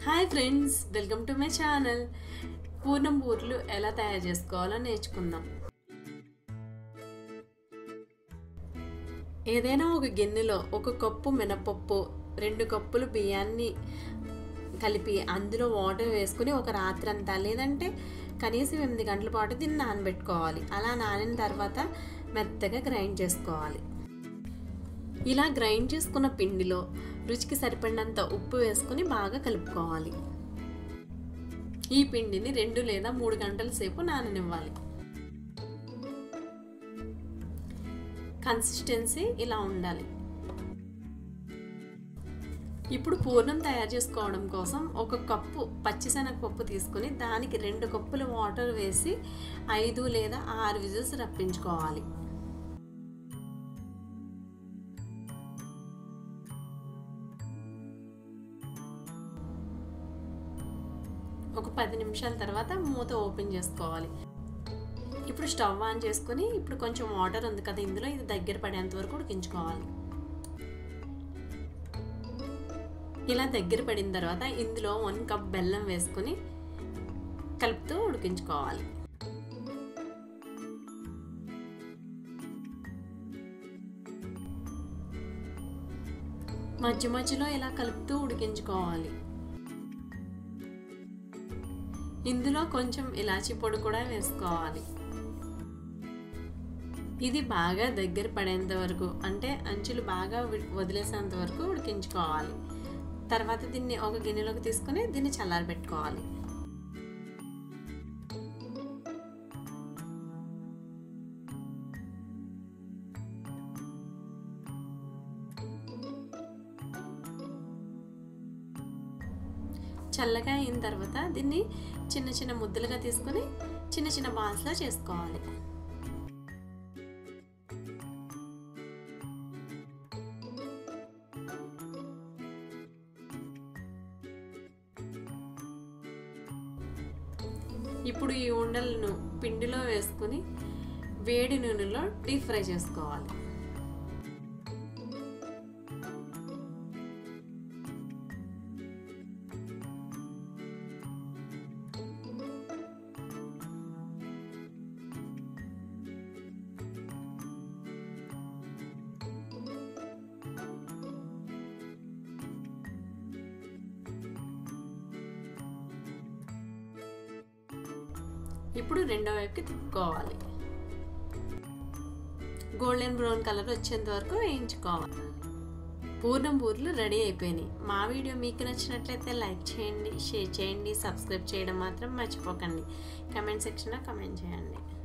hi friends welcome to my channel పూర్ణం బూర్లు ఎలా తయారు చేసుకోవాలో నేర్చుకుందాం ఏదైనా ఒక గిన్నెలో ఒక కప్పు మినపప్పు రెండు కప్పులు బియ్యాన్ని కలిపి అందులో వాటర్ వేసుకుని ఒక రాత్రి అంతా లేదంటే కనీసం ఎనిమిది గంటల పాటు దీన్ని నానబెట్టుకోవాలి అలా నానిన తర్వాత మెత్తగా గ్రైండ్ చేసుకోవాలి ఇలా గ్రైండ్ చేసుకున్న పిండిలో రుచికి సరిపడినంత ఉప్పు వేసుకుని బాగా కలుపుకోవాలి ఈ పిండిని రెండు లేదా మూడు గంటల సేపు నాననివ్వాలి కన్సిస్టెన్సీ ఇలా ఉండాలి ఇప్పుడు పూర్ణం తయారు చేసుకోవడం కోసం ఒక కప్పు పచ్చిశనగపప్పు తీసుకుని దానికి రెండు కప్పులు వాటర్ వేసి ఐదు లేదా ఆరు విజిల్స్ రప్పించుకోవాలి ఒక పది నిమిషాల తర్వాత మూత ఓపెన్ చేసుకోవాలి ఇప్పుడు స్టవ్ ఆన్ చేసుకొని ఇప్పుడు కొంచెం వాటర్ ఉంది కదా ఇందులో ఇది దగ్గర పడేంత వరకు ఉడికించుకోవాలి ఇలా దగ్గర పడిన తర్వాత ఇందులో వన్ కప్ బెల్లం వేసుకొని కలుపుతూ ఉడికించుకోవాలి మధ్య మధ్యలో ఇలా కలుపుతూ ఉడికించుకోవాలి ఇందులో కొంచెం ఇలాచి పొడి కూడా వేసుకోవాలి ఇది బాగా దగ్గర పడేంత వరకు అంటే అంచులు బాగా వదిలేసేంత వరకు ఉడికించుకోవాలి తర్వాత దీన్ని ఒక గిన్నెలోకి తీసుకొని దీన్ని చల్లారబెట్టుకోవాలి చల్లగా అయిన తర్వాత దీన్ని చిన్న చిన్న ముద్దలుగా తీసుకొని చిన్న చిన్న బాల్స్లా చేసుకోవాలి ఇప్పుడు ఈ ఉండలను పిండిలో వేసుకుని వేడి నూనెలో డీప్ ఫ్రై చేసుకోవాలి ఇప్పుడు రెండో వైపుకి తిప్పుకోవాలి గోల్డెన్ బ్రౌన్ కలర్ వచ్చేంత వరకు వేయించుకోవాలి పూర్ణం బూర్లు రెడీ అయిపోయినాయి మా వీడియో మీకు నచ్చినట్లయితే లైక్ చేయండి షేర్ చేయండి సబ్స్క్రైబ్ చేయడం మాత్రం మర్చిపోకండి కమెంట్ సెక్షన్లో కమెంట్ చేయండి